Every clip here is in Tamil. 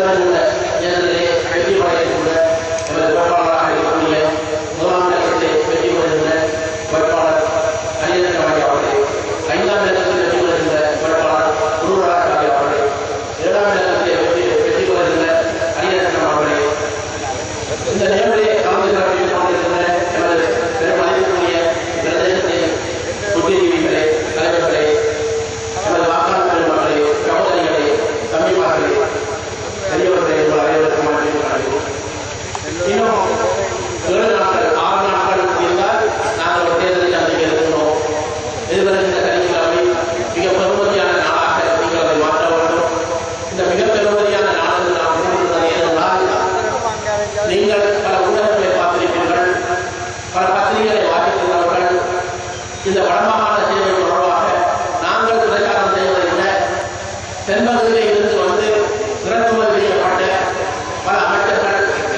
எதிர்வருகின்ற தேர்தலிலே வெற்றி படையக்கூடிய எமது வேட்பாளராக இருக்கக்கூடிய முதலாம் இடத்திலே வெற்றி பெறுகின்ற வேட்பாளர் அரியநகராஜ் அவர்களே ஐந்தாம் இடத்தில் வெற்றி பெறுகின்ற வேட்பாளர் குருவராஜ் அவர்களே இரண்டாம் இடத்திலே வெற்றி வெற்றி பெறுகின்ற அரியநகரம் அவர்களே இந்த நிகழ்விலே கலந்து சிறப்பித்துக் கொண்டிருக்கின்ற எமது பெருமதிப்புக்குரிய பிரதேசத்தின் புத்திஜீவிகளே தலைவர்களே எமது வாக்காளர் பெருமக்களே சகோதரிகளே தம்பிமார்களே பெரியவர்களே உங்கள் அனைவருக்கும் நன்றி காண்கிறோம் இன்னும் ஏழு நாட்கள் ஆறு நாட்கள் இருந்தால் நாங்கள் ஒரு தேர்தலை சந்திக்க இருக்கிறோம் எதிர்வருகின்ற சனிக்கிழமை மிக பெருமதியான நாளாக நீங்கள் அதை மாற்ற வேண்டும் இந்த மிக பெருமதியான நாள் என்று நாம் கூறுகிறது ஏனென்றால் நீங்கள் பல ஊடகங்களை பார்த்திருப்பீர்கள் பல பத்திரிகைகளை வாசித்திருந்தவர்கள் இந்த வடமாகாண சேவை தொடர்பாக நாங்கள் பிரச்சாரம் செய்வதை விட தென்பகுதியில் இருந்து வந்து இறக்குமதி செய்யப்பட்ட பல அமைச்சர்கள்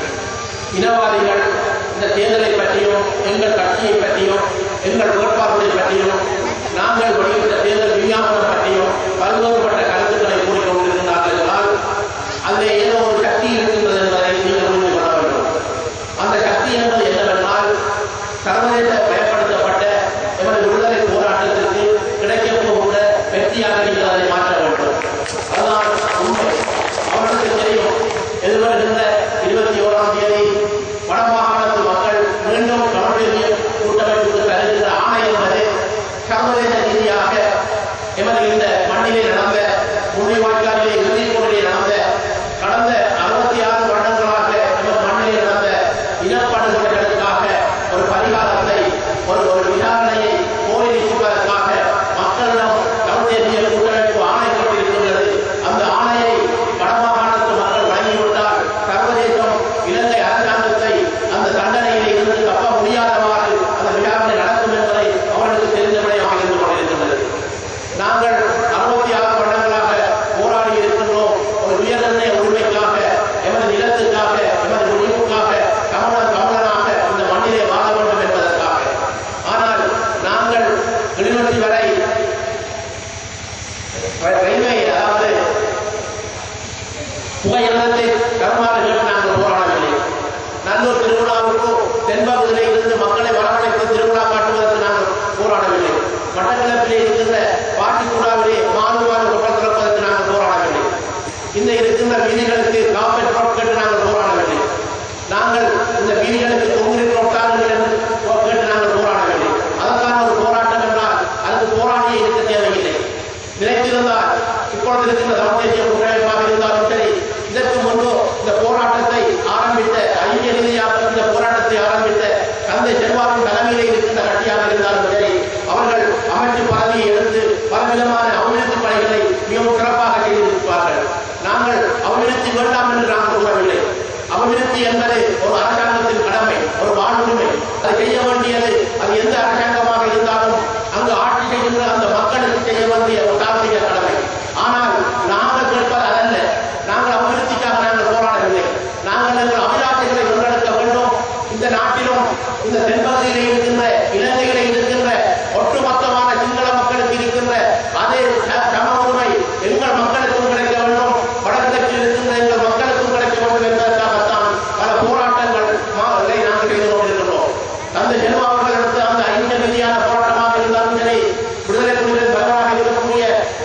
இனவாதிகள் இந்த தேர்தலை பற்றியும் எங்கள் கட்சியை பற்றியும் எங்கள் வேட்பாளர்களை பற்றியும் நாங்கள் வெளியிட்ட தேர்தல் விஞ்ஞாபனம் பற்றியும் பல்வேறுபட்ட கருத்துக்களை கூறிக்கொண்டிருக்கிறார்கள் என்றால் அதில் ஏதோ ஒரு சக்தி இருக்கின்றது என்பதை நீங்கள் புரிந்து கொள்ள வேண்டும் அந்த சக்தி என்பது என்னவென்றால் சர்வதேச பயன்படுத்தப்பட்ட எமது விடுதலை போராட்டத்திற்கு கிடைக்கப் போகின்ற வெற்றியாக நீங்கள் அதை மாற்ற வேண்டும் அதுதான் உண்மை அவர்களுக்கு தெரியும் எதிர்வருகின்ற இருபத்தி ஓராம் தேதி வடமாகாணத்து மக்கள் மீண்டும் தமிழக கூட்டமைப்புக்கு தருகின்ற ஆணை என்பது சர்வதேச ரீதியாக எமது இந்த மண்ணிலே நடந்த முன்னே வாய்க்காலிலே இறுதிப் போரிலே நடந்த கடந்த அறுபத்தி ஆறு வருடங்களாக எமது மண்ணிலே நடந்த இனப்படுகொலைகளுக்காக ஒரு பரிகாரத்தை ஒரு ஒரு விசாரணையை கோரி நிற்பதற்காக மக்களிடம் தமிழ் தேசிய கூட்டமைப்பு ஆணை கொண்டிருக்கின்றது அந்த ஆணையை வடமாகாணத்து மக்கள் வழங்கிவிட்டால் சர்வதேசம் இலங்கை அரசாங்கத்தை அந்த தண்டனையிலே இருந்து தப்ப முடியாதவாறு அந்த விசாரணை நடக்கும் என்பதை அவர்களுக்கு தெரிந்த விடயமாக இருந்து கொண்டிருக்கின்றது நாங்கள் அறுபத்தி ஆறு வருடங்களாக போராடி இருக்கின்றோம் ஒரு உயர்நிலை உரிமைக்காக எமது நிலத்துக்காக எமது முடிவுக்காக தமிழர் தமிழனாக இந்த மண்ணிலே வாழ வேண்டும் என்பதற்காக ஆனால் நாங்கள் கிளிநொச்சி வரை ரயில்வே அதாவது புகையிரத்தை தருமாறு கேட்டு நாங்கள் போராடவில்லை நல்லூர் திருவிழாவுக்கு தென்பகுதியிலே இருந்து மக்களை வரவழைத்து திருவிழா காட்டுவதற்கு நாங்கள் போராடவில்லை மட்டக்களப்பிலே இருக்கின்ற பாட்டிக்குடாவிலே மாறுபாடு கொட்டல் திறப்பதற்கு நாங்கள் போராடவில்லை இந்த இருக்கின்ற வீதிகளுக்கு காப்பீட் ரோட் கேட்டு நாங்கள் போராடவில்லை நாங்கள் இந்த வீதிகளுக்கு கொங்கிரீட் ரோட் தாருங்கள் என்று கேட்டு நாங்கள் போராடவில்லை அதற்கான ஒரு போராட்டம் என்றால் அதுக்கு போராடியே இருக்க தேவையில்லை நினைத்திருந்தால் இப்பொழுது இருக்கின்ற தமிழ் தேசிய கூட்டமைப்பாக இருந்தாலும் சரி இதற்கு முன்பு இந்த போராட்டத்தை ஆரம்பித்த ஐக்கிய ரீதியாக இந்த போராட்டத்தை ஆரம்பித்த தந்தை செல்வாவின் தலைமையில் இருக்கின்ற கட்சியாக இருந்தாலும் சரி அவர்கள் அமைச்சு பதவியை எடுத்து பலவிதமான அபிவிருத்தி பணிகளை மிகவும் சிறப்பாக செய்திருப்பார்கள் நாங்கள் அபிவிருத்தி வேண்டாம் என்று நாம் கூறவில்லை அபிவிருத்தி என்பது ஒரு அரசாங்கத்தின் கடமை ஒரு வாழ்வுரிமை அதை செய்ய வேண்டியது அது எந்த அரசாங்கமாக இருந்தாலும் அங்கு ஆட்சி செய்கின்ற அந்த மக்களுக்கு செய்ய வேண்டிய ஒரு தார்மீக கடமை ஆனால் நாங்கள் கேட்பது அதல்ல நாங்கள் அபிவிருத்திக்காக நாங்கள் போராடவில்லை நாங்கள் எங்கள் அபிலாஷைகளை முன்னெடுக்க வேண்டும் இந்த நாட்டிலும் இந்த தென்பகுதியிலே இருக்கின்ற இலங்கையிலே இருக்கின்ற ஒட்டுமொத்தமான சிங்கள மக்களுக்கு இருக்கின்ற அதே ச- சம உரிமை எங்கள் மக்களுக்கும் கிடைக்க வேண்டும் வடகிழக்கில் இருக்கின்ற எங்கள் மக்களுக்கும் கிடைக்க வேண்டும் என்பதற்காகத்தான் பல போராட்டங்கள் மா- களை நாங்கள் செய்து கொண்டிருக்கின்றோம் தந்தை செல்வா அவர்கள் எடுத்த அந்த ஐந்து ரீதியான போராட்டமாக இருந்தாலும் சரி விடுதலை புலிகளின் தலைவராக இருக்கக்கூடிய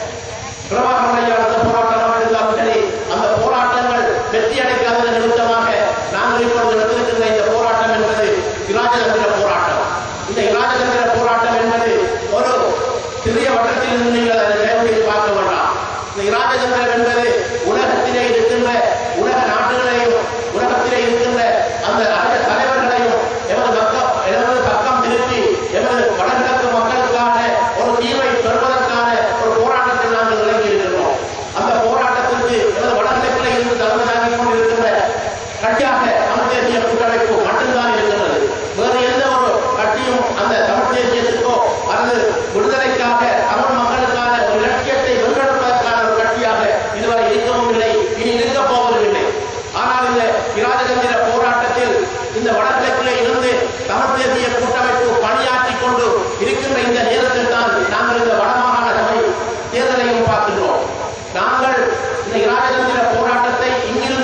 பிரபாகரன் ஐயா நடத்த போராட்டமாக இருந்தாலும் சரி அந்த போராட்டங்கள் வெற்றி அடைக்காததன் நிமித்தமாக நாங்கள் இப்பொழுது நடத்திருக்கின்ற இந்த போராட்டம் என்பது இராஜதந்திர போராட்டம் இந்த இராஜதந்திர போராட்டம் என்பது ஒரு சிறிய வட்டத்தில் இருந்து நீங்கள் அதை தயவு செய்து பார்க்க வேண்டாம் இந்த இராஜதந்திரம் என்பது உலகத்திலே இருக்கின்ற உலக நாடுகளையும் உலகத்திலே இருக்கின்ற அந்த அரச தலைவர்களையும் எமது மக்கள் எமது பக்கம் திருப்பி எமது வடகிழக்கு மக்களுக்கான ஒரு தீர்வை பெறுவதற்கான ஒரு போராட்டத்தில் நாங்கள் இறங்கி இருக்கின்றோம் அந்த போராட்டத்திற்கு எமது வடகிழக்கிலே இருந்து தலைமை தாங்கிக் கொண்டிருக்கின்ற கட்சியாக தமிழ் தேசிய கூட்டமைப்பு மட்டும்தான் இருக்கின்றது வேறு எந்த ஒரு கட்சியும் அந்த தமிழ் தேசியத்துக்கோ அல்லது விடுதலைக்காக தமிழ் மக்களுக்கான ஒரு இலட்சியத்தை வென்றெடுப்பதற்கான ஒரு கட்சியாக இதுவரை இருக்கவும் இல்லை இனி இருக்கப் போவதும் இல்லை ஆனால் இந்த இராஜதந்திர போராட்டத்தில் இந்த வடகிழக்கிலே இருந்து தமிழ் தேசிய கூட்டமைப்பு பணியாற்றி கொண்டு இருக்கின்ற இந்த நேரத்தில் தான் நாங்கள் இந்த வடமாகாண சபை தேர்தலையும் பார்க்கின்றோம் நாங்கள் இந்த இராஜதந்திர போராட்டத்தை இங்கிருந்து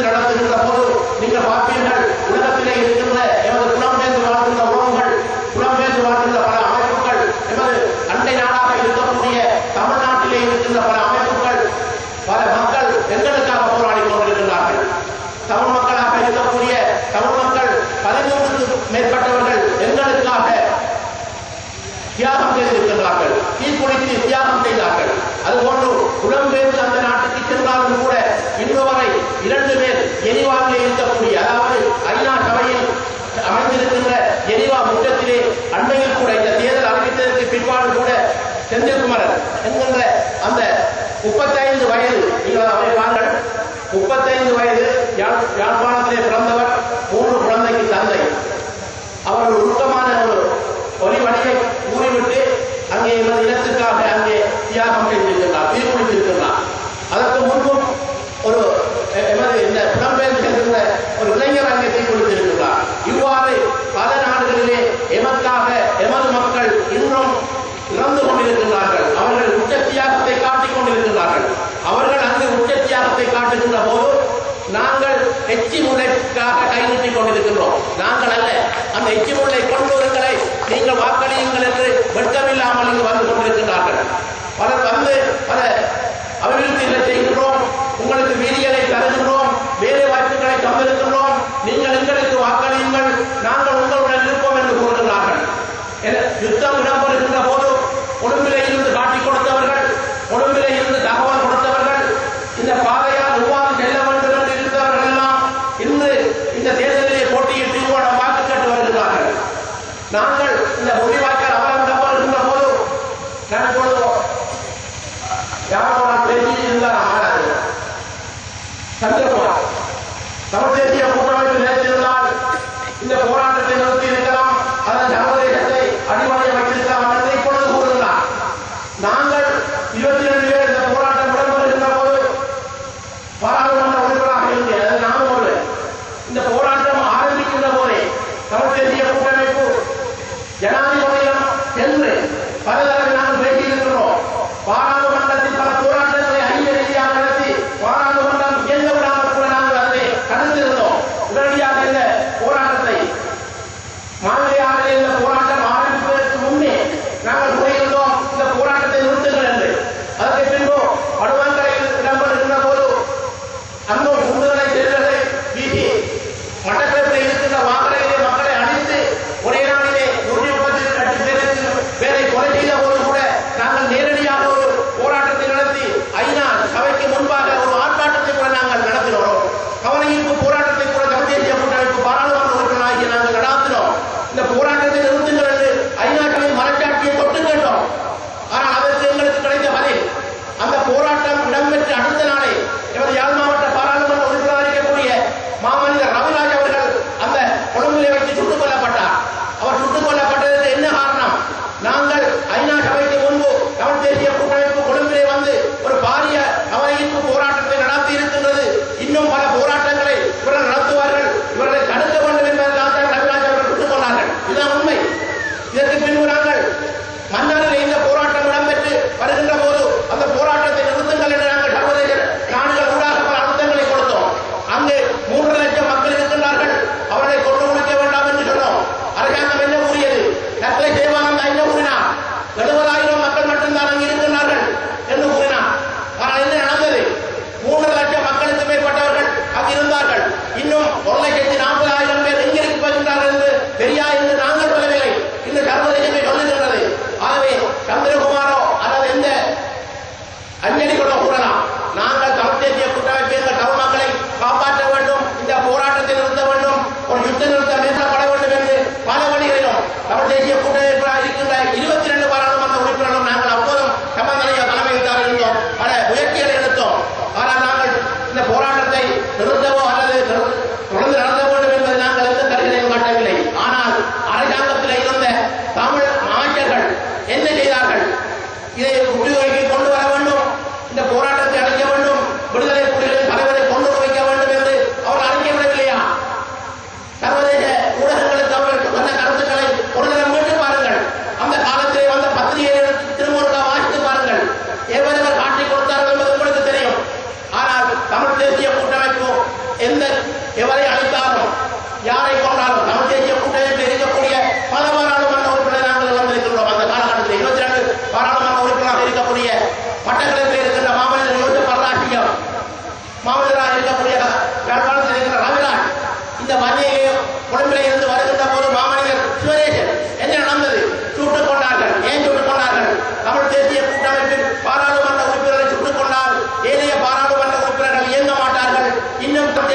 பதிமூன்றுக்கு மேற்பட்டவர்கள் எங்களுக்காக தியாகம் செய்திருக்கிறார்கள் தீக்குளித்து தியாகம் செய்தார்கள் அதுபோன்று புலம்பெயர்ந்து அந்த நாட்டுக்கு சென்றாலும் கூட இன்று வரை இரண்டு பேர் எரிவானிலே இருக்கக்கூடிய அதாவது ஐநா சபையில் அமைந்திருக்கின்ற எரிவா முற்றத்திலே அண்மையில் கூட இந்த தேர்தல் அறிவித்ததற்கு பிற்பாடு கூட செந்தில்குமரன் என்கின்ற அந்த முப்பத்தைந்து வயது நீங்கள் அவரை பாருங்கள் முப்பத்தைந்து வயது யாழ் யாழ்ப்பாணத்திலே பிறந்தவர் மூன்று குழந்தைக்கு தந்தை அவர் ஒரு உருக்கமான ஒரு ஒலி வழியை கூறிவிட்டு அங்கே எமது இனத்துக்காக அங்கே தியாகம் செய்திருக்கிறார் தீர்மானித்திருக்கிறார் அதற்கு முன்பும் ஒரு எ- எமது இந்த புலம்பெயர்ந்து சென்றிருந்த ஒரு இளைஞர் அங்கே தீர்மானித்திருக்கிறார் இவ்வாறு பல நாடுகளிலே எமக்காக எமது மக்கள் இன்னும் இறந்து கொண்டிருக்கிறார்கள் அவர்கள் உச்ச தியாகத்தை காட்டிக் கொண்டிருக்கிறார்கள் அவர்கள் அங்கு உச்ச தியாகத்தை காட்டுகின்ற போது நாங்கள் எச்சி முல்லைக்காக கை நீட்டிக் கொண்டிருக்கின்றோம் நாங்கள் அல்ல அந்த எச்சி முல்லை கொண்டவர்களை நீங்கள் வாக்களியுங்கள் என்று வெட்கமில்லாமல் இங்கு வந்து கொண்டிருக்கிறார்கள் பலர் வந்து பல அபிவிருத்திகளை செய்கின்றோம் உங்களுக்கு வீதிகளை தருகின்றோம் வேலை வாய்ப்புகளை தந்திருக்கின்றோம் நீங்கள் எங்களுக்கு வாக்களியுங்கள் நாங்கள் உங்களுடன் இருப்போம் என்று கூறுகிறார்கள் என யுத்தம் இடம்பெறுகின்ற போது கொழும்பிலே இருந்து காட்டிக் கொடுத்தவர்கள் கொழும்பிலே இருந்து தகவல் கொடுத்தவர்கள் இந்த பாதையால் எவ்வாறு செல்ல வேண்டும் என்று இருந்தவர்கள் எல்லாம் இன்று இந்த தேர்தலிலே போட்டியிட்டு உங்களிடம் வாக்கு கேட்டு வருகிறார்கள் நாங்கள் இந்த முடிவாய்க்கால் அவலம் இடம்பெறுகின்ற போது நான் இப்பொழுது யாரோட பேசி இருந்தார் ஆனாரு சந்திரகுமார் தமிழ் தேசிய கூட்டமைப்பு நினைத்திருந்தால் இந்த போராட்டத்தை நிறுத்தி இருக்கலாம் அதன் சர்வதேசத்தை அடிவாய வைத்திருக்கலாம் என்று இப்பொழுது கூறுகிறார் நாங்கள் இருபத்தி ரெண்டு பேர் இந்த போராட்டம் இடம்பெறுகின்ற போது பாராளுமன்ற உறுப்பினராக இருந்தேன் அது நானும் ஒரு இந்த போராட்டம் ஆரம்பிக்கின்ற போதே தமிழ் தேசிய கூட்டமைப்பு ஜனாதிபதியிடம் சென்று பல தடவை நாங்கள் பேசியிருக்கிறோம் பாராளுமன்றத்தில் பல போராட்டங்களை ஐந்து ரீதியாக நடத்தி பாராளுமன்றம் இயங்க விடாமல் கூட நாங்கள் அதை தடுத்திருந்தோம் உடனடியாக இந்த போராட்டத்தை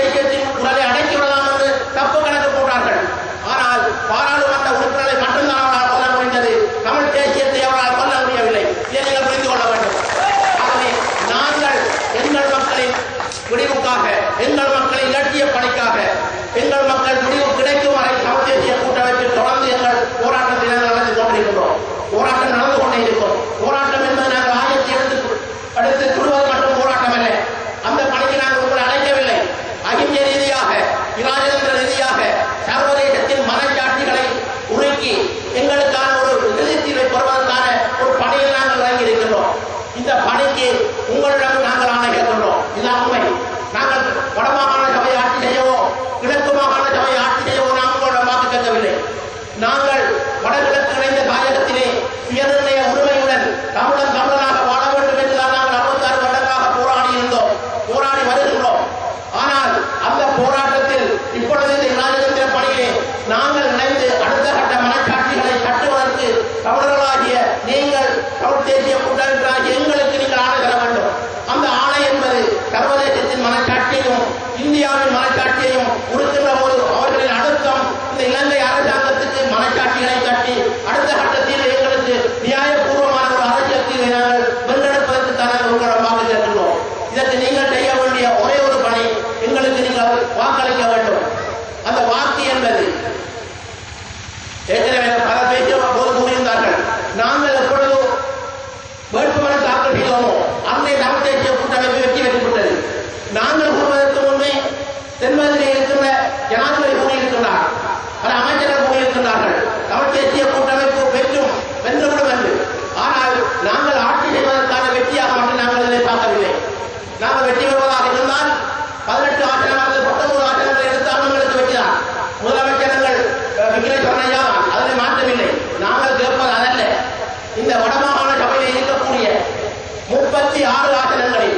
தேசியத்தின் குரலை அடக்கி விடலாம் என்று தப்பு கணக்கு போட்டார்கள் ஆனால் பாராளுமன்ற உறுப்பினர்களை மட்டும்தான் அவரால் கொல்ல முடிந்தது தமிழ் தேசியத்தை அவரால் கொல்ல முடியவில்லை இதை நீங்கள் புரிந்து கொள்ள வேண்டும் ஆகவே நாங்கள் எங்கள் மக்களின் விடிவுக்காக எங்கள் மக்களின் இலட்சிய பணிக்காக எங்கள் மக்கள் முடிவு கிடைக்கும் வரை தமிழ் தேசிய கூட்டமைப்பில் தொடர்ந்து எங்கள் போராட்டத்தை நாங்கள் நடத்தி கொண்டிருக்கிறோம் போராட்டம் நடந்து கொண்டே இருக்கும் போராட்டம் என்பது நாங்கள் ஆயத்தை எடுத்து அடுத்து துடுவது மட்டும் போராட்டம் அல்ல அந்த பணிக்கு நாங்கள் உங்களை அழைக்கவில்லை அகிம்ச ரீதியாக இராஜதந்திர ரீதியாக சர்வதேசத்தின் மனச்சாட்சிகளை உருக்கி எங்களுக்கான ஒரு இறுதி தீர்வை பெறுவதற்கான ஒரு பணியில் நாங்கள் இறங்கி இருக்கின்றோம் இந்த பணிக்கு உங்களிடம் நாங்கள் ஆணை கேட்கின்றோம் இதுதான் உண்மை நாங்கள் வடமாகாண சபையை ஆட்சி செய்யவோ கிழக்கு மாகாண சபையை ஆட்சி செய்யவோ நாங்கள் உங்களிடம் வாக்கு கேட்கவில்லை நாங்கள் வடகிழக்கு இணைந்த தாயகத்திலே சுயநிர்ணய உரிமையுடன் தமிழன் தமிழனாக வாழ வேண்டும் என்றுதான் நாங்கள் அறுபத்தாறு வருடங்களாக போராடி இருந்தோம் போராடி வருகின்றோம் ஆனால் அந்த போராட்டத்தில் இப்பொழுது இந்த இராஜதந்திர பணியிலே நாங்கள் இணைந்து அடுத்த கட்ட மனச்சாட்சிகளை கட்டுவதற்கு தமிழர்களாகிய நீங்கள் தமிழ் தேசிய கூட்டமைப்பாகிய எங்களுக்கு நீங்கள் ஆணை தர வேண்டும் அந்த ஆணை என்பது சர்வதேசத்தின் மனச்சாட்சியையும் இந்தியாவின் மனச்சாட்சியையும் உறுக்கின்ற போது அவர்களின் அழுத்தம் இந்த இலங்கை அரசாங்கத்துக்கு மனச்சாட்சிகளை கட்டி அடுத்த கட்டத்தில் எங்களுக்கு நியாயபூர்வமான ஒரு அரசியல் தீர்வை நாங்கள் வென்றெடுப்பதற்கு தான் நாங்கள் உங்களிடம் வாக்கு கேட்கின்றோம் இதற்கு நீங்கள் செய்ய வேண்டிய ஒரே ஒரு பணி எங்களுக்கு நீங்கள் வாக்களிக்க வேண்டும் அந்த வாக்கு என்பது ஏற்கனவே பல பேச்சு போது கூறியிருந்தார்கள் நாங்கள் எப்பொழுது வேட்புமனு தாக்கல் செய்தோமோ அன்றைய தமிழ் தேசிய கூட்டமைப்பு வெற்றி பெற்று விட்டது நாங்கள் கூறுவதற்கு முன்பே தென்மதுரையில் இருக்கின்ற ஜனாதிபதி கூறியிருக்கிறார் பல அமைச்சர்கள் கூறியிருக்கிறார்கள் தமிழ் தேசிய கூட்டமைப்பு வெற்றும் வென்றுவிடும் என்று ஆனால் நாங்கள் ஆட்சி செய்வதற்கான வெற்றியாக மட்டும் நாங்கள் இதனை பார்க்கவில்லை நாங்கள் வெற்றி பெறுவதாக இருந்தால் பதினெட்டு ஆசனம் அல்லது பத்தொன்பது ஆசனங்களை எடுத்தாலும் எங்களுக்கு வெற்றிதான் முதலமைச்சர்கள் விக்னேஸ்வரன் ஐயா தான் அதில் மாற்றமில்லை நாங்கள் கேட்பது அதல்ல இந்த வடமாகாண சபையில் இருக்கக்கூடிய முப்பத்தி ஆறு ஆசனங்களில்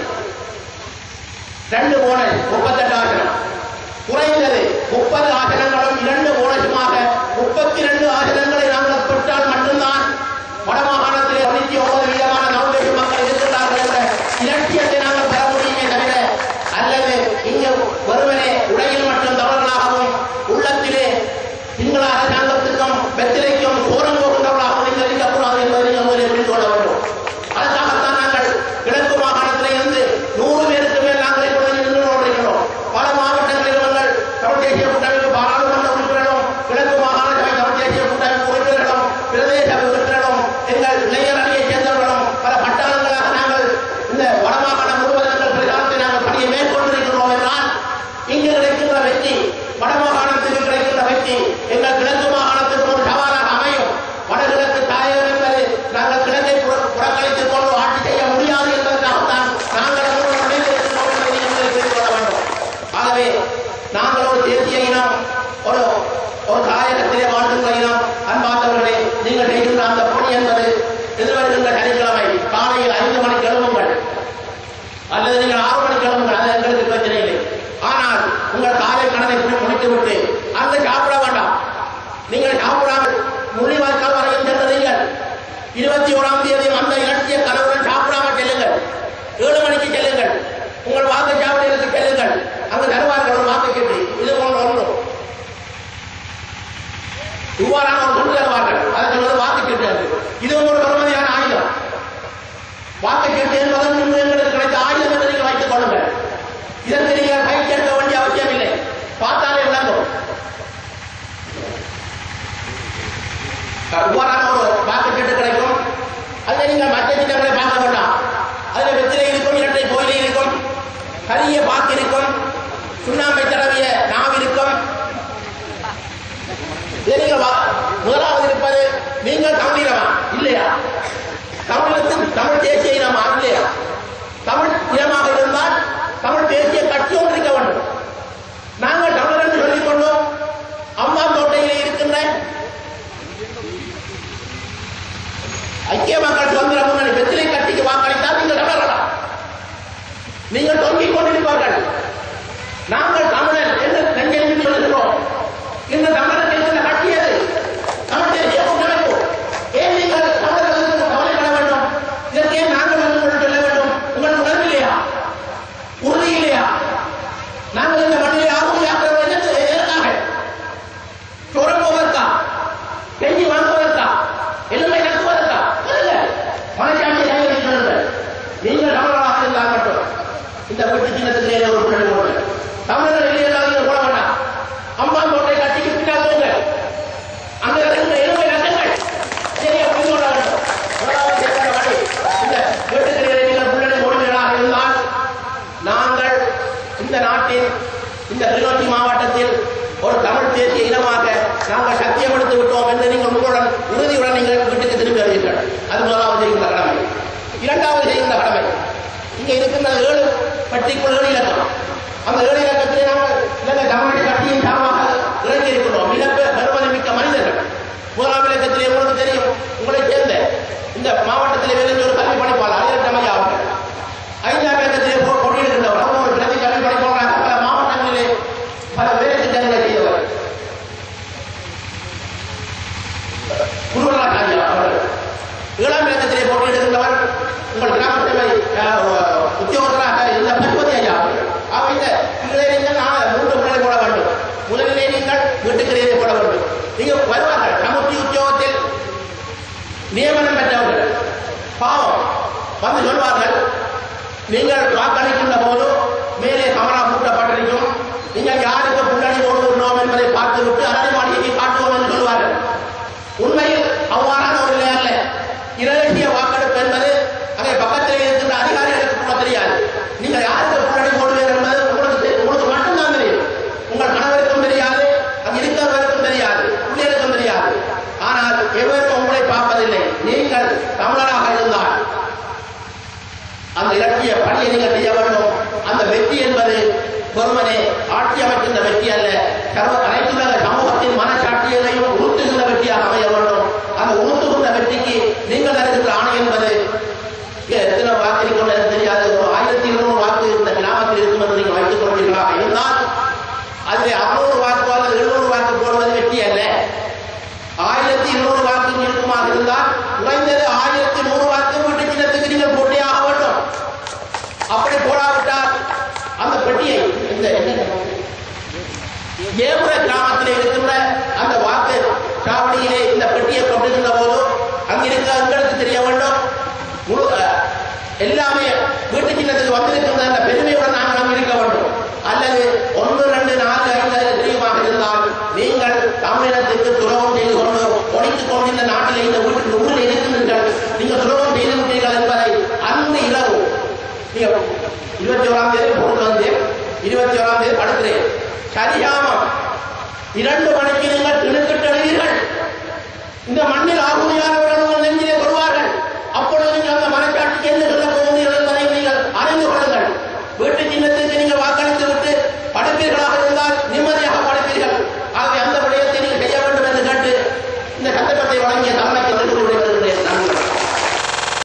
ரெண்டு போனஸ் முப்பத்தெட்டு ஆசனம் குறைந்தது முப்பது ஆசனங்களும் இரண்டு போனஸுமாக முப்பத்தி ரெண்டு ஆசனங்களை நாங்கள் பெற்றால் மட்டும்தான் வடமாகாணத்திலே தொண்ணூத்தி ஒன்பது வீதமான நவம்பேசி மக்கள் இருக்கிறார்கள் என்ற இலட்சியத்தை நாங்கள் பெற முடியுமே தவிர அல்லது இங்கு வெறுமனே உடையில் மட்டும் தமிழர்களாகவும் உள்ளத்திலே சிங்கள அரசாங்கத்துக்கும் வெற்றிலைக்கும் சோரம் போகின்றவர்களாகவும் நீங்கள் இருக்கக்கூடாது என்பதை நீங்கள் முதலில் புரிந்து கொள்ள வேண்டும் அதற்காகத்தான் நாங்கள் கிழக்கு மாகாணத்திலே இருந்து நூறு பேருக்கு மேல் நாங்கள் இப்பொழுது நின்று கொண்டிருக்கிறோம் பல மாவட்டங்களில் நாங்கள் தமிழ் தேசிய கூட்டமைப்பு பாராளுமன்ற உறுப்பினர்களும் கிழக்கு மாகாண சபை தமிழ் தேசிய கூட்டமைப்பு உறுப்பினர்களும் பிரதேச சபை உறுப்பினர்களும் எங்கள் இளைஞர் அணியைச் சேர்ந்தவர்களும் பல பட்டாளங்களாக நாங்கள் இந்த வடமாகாணம் முழுவதும் எங்கள் பிரச்சாரத்தை நாங்கள் பணியை மேற்கொண்டிருக்கிறோம் என்றால் இங்கு கிடைக்கின்ற வெற்றி வடமாகாணத்துக்கு கிடைக்கின்ற வெற்றி எங்கள் கிழக்கு மாகாணத்துக்கு ஒரு சவாலாக அமையும் வடகிழக்கு தாயகம் என்பது நாங்கள் கிழக்கை புற- புறக்கணித்துக் கொண்டு ஆட்சி செய்ய முடியாது என்பதற்காகத்தான் நாங்கள் உங்களுடன் இணைந்திருக்கிறோம் என்பதை நீங்கள் புரிந்து கொள்ள வேண்டும் ஆகவே நாங்கள் ஒரு தேசிய இனம் ஒரு ஒரு தாயகத்திலே வாழ்கின்ற இனம் அன்பார்ந்தவர்களே நீங்கள் செய்கின்ற அந்த பணி என்பது எதிர்வருகின்ற சனிக்கிழமை காலையில் ஐந்து மணிக்கு எழுப்புங்கள் அல்லது நீங்கள் ஆறு மணிக்கு எழுப்புங்கள் அது எங்களுக்கு பிரச்சனை இல்லை ஆனால் உங்கள் காலை கடனை போய் முடித்துவிட்டு அங்கு சாப்பிட வேண்டாம் நீங்கள் சாப்பிடாமல் முள்ளிவாய்க்கால் வரையும் சென்றீர்கள் இருபத்தி ஓராம் தேதி அந்த இலட்சிய கனவுடன் சாப்பிடாமல் செல்லுங்கள் ஏழு மணிக்கு செல்லுங்கள் உங்கள் வாக்கு சாவடிகளுக்கு செல்லுங்கள் அங்கு தருவார்கள் ஒரு வாக்கு கேட்டு இது போன்ற ஒன்று இவ்வாறான ஒரு கொண்டு தருவார்கள் அதை சொல்வது வாக்கு கேட்டு இது ஒரு பெருமதியான ஆயுதம் வாக்கு கேட்டு என்பதன் முன்பு எங்களுக்கு கிடைத்த ஆயுதம் என்று நீங்கள் வைத்துக் கொள்ளுங்கள் இதற்கு நீங்கள் பயிற்சி எடுக்க வேண்டிய அவசியம் இல்லை பார்த்தாலே விளங்கும் இவ்வாறான ஒரு வாக்கு கேட்டு கிடைக்கும் அதில் நீங்கள் மற்ற திட்டங்களை பார்க்க வேண்டாம் அதில் வெற்றிலை இருக்கும் இரட்டை கோயிலை இருக்கும் கரிய பாக்கு இருக்கும் சுண்ணாம்பை தடவிய நாம் இருக்கும் இதை நீங்கள் வா- முதலாவது இருப்பது நீங்கள் தமிழினமா இல்லையா தமிழகத்தின் தமிழ் தேசிய இனமா இல்லையா தமிழ் இனமாக இருந்தால் தமிழ் தேசிய கட்சி ஒன்று இருக்க வேண்டும் நாங்கள் தமிழர் என்று சொல்லிக் கொண்டோம் அம்மா கோட்டையில் இருக்கின்ற ஐக்கிய மக்கள் சுதந்திர முன்னணி வெற்றிலை கட்சிக்கு வாக்களித்தால் நீங்கள் தமிழர்களா நீங்கள் தொங்கிக் கொண்டிருப்பார்கள் நாங்கள் தமிழர் என்று நெஞ்செழுந்து சொல்கிறோம் இந்த தமிழருக்கு இருக்கின்ற கட்சி எது தமிழ் தேசிய கூட்டமைப்பு ஏன் நீங்கள் தமிழர்களுக்கு கவலைப்பட வேண்டும் இதற்கு ஏன் நாங்கள் வந்து சொல்ல வேண்டும் இந்த கிளிநொச்சி மாவட்டத்தில் ஒரு தமிழ் தேசிய இனமாக நாங்கள் சத்தியப்படுத்தி விட்டோம் என்று நீங்கள் உங்களுடன் உறுதியுடன் நீங்கள் வீட்டுக்கு திரும்பி வருவீர்கள் அது முதலாவது செய்கின்ற கடமை இரண்டாவது செய்கின்ற கடமை இங்க இருக்கின்ற ஏழு பட்டிக்குள் ஏழு இலக்கம் அந்த ஏழு இலக்கத்திலே நாங்கள் இலங்கை தமிழ் கட்சியின் சார்பாக இறங்கி இருக்கிறோம் மிக பெருமதி மிக்க மனிதர்கள் முதலாம் இலக்கத்திலே உங்களுக்கு தெரியும் உங்களை சேர்ந்த இந்த மாவட்டத்திலே விளைஞ்ச ஒரு கல்வி பணிப்பாளர் அரியட்டமையா அவர்கள் ஐந்தாம் இலக்கத்திலே போ- போட்டியிடுகின்றவர் அவர் ஒரு பிரதி கல்வி பணிப்பாளராக பல மாவட்டங்களிலே பல வேலை திட்டங்களை செய்தவர் குருவரா காரியா அவர்கள் ஏழாம் இலக்கத்திலே போட்டியிடுகின்றவர் உங்கள் கிராம சேவை அஹ், உத்தியோகத்தராக இருந்த பசுபதி ஐயா அவர்கள் ஆக இந்த கீழே நீங்கள் நான் மூன்று முறை போட வேண்டும் முதலிலே நீங்கள் வீட்டுக்கிடையே போட வேண்டும் நீங்கள் வருவார்கள் சமுத்தி உத்தியோகத்தில் நியமனம் பெற்றவர்கள் பாவம் வந்து சொல்வார்கள் நீங்கள் வாக்களிக்கின்ற போது மேலே கமரா பூட்டப்பட்டிருக்கும் நீங்கள் யாருக்கு முன்னாடி ஓடுகிறோம் என்பதை பார்த்துவிட்டு அரளி மாளிகைக்கு காட்டுவோம் என்று சொல்வார்கள் உண்மையில் அவ்வாறான ஒரு நிலை அல்ல இரகசிய வாக்கெடுப்பு என்பது அங்கே பக்கத்தில் இருக்கின்ற அதிகாரிகளுக்கு கூட தெரியாது நீங்கள் யாருக்கு முன்னாடி போடுவீர்கள் என்பது உங்களுக்கு தெரி- உங்களுக்கு மட்டும்தான் தெரியும் உங்கள் கணவருக்கும் தெரியாது அங்கு இருக்கிறவருக்கும் தெரியாது பிள்ளைகளுக்கும் தெரியாது ஆனால் எவரும் உங்களை பார்ப்பதில்லை நீங்கள் தமிழராக இருந்தால் அந்த இலக்கிய பணியை நீங்கள் செய்ய வேண்டும் அந்த வெற்றி என்பது ஒருவனே ஆட்சி அமைக்கின்ற வெற்றி அல்ல சர்வ அனைத்துலக சமூகத்தின் மனசாட்சியையும் உறுத்துகின்ற வெற்றியாக அமைய வேண்டும் அந்த உறுத்துகின்ற வெற்றிக்கு நீங்கள் தருகின்ற ஆணை என்பது இங்க எத்தனை வாக்கு இருக்கும் எனக்கு தெரியாது ஒரு ஆயிரத்தி இருநூறு வாக்கு இந்த கிராமத்தில் இருக்கும் என்று நீங்கள் வைத்துக் கொள்வீர்களாக இருந்தால் அதில் அறுநூறு வாக்கு அல்லது எழுநூறு வாக்கு போடுவது வெற்றி அல்ல ஆயிரத்தி இருநூறு வாக்கு இருக்குமாக இருந்தால் குறைந்தது ஆயிரத்தி நூறு வாக்கு வீட்டு சின்னத்துக்கு நீங்கள் போட்டே ஆக வேண்டும் அப்படி போடாவிட்டால் அந்த பெட்டியை இந்த என்ன ஏபுர கிராமத்தில் இருக்கின்ற அந்த வாக்கு சாவடியிலே இந்த பெட்டியை கொண்டிருக்கின்ற போது அங்கிருக்க எங்களுக்கு தெரிய வேண்டும் முழு அஹ், எல்லாமே வீட்டு சின்னத்துக்கு வந்திருக்கின்ற அந்த பெருமையுடன் நாங்கள் அங்கு இருக்க வேண்டும் அல்லது ஒன்று ரெண்டு நாலு ஐந்து ஐந்து தெரியுமாக இருந்தால் நீங்கள் தமிழினத்துக்கு துரோகம் செய்து கொண்டு ஒழித்துக் கொண்டு இந்த நாட்டிலே இந்த வீட்டுக்கு ஊரில் இருக்கின்றீர்கள் நீங்கள் துரோகம் செய்திருக்கிறீர்கள் என்பதை அன்று இரவு நீங்கள் இருபத்தி ஓராம் தேதி போட்டு வந்து இருபத்தி ஓராம் தேதி படுக்கிறேன் சரியாமம் இரண்டு மணிக்கு நீங்கள் திணுக்கிட்டு எழுதீர்கள் இந்த மண்ணில் ஆகுதியான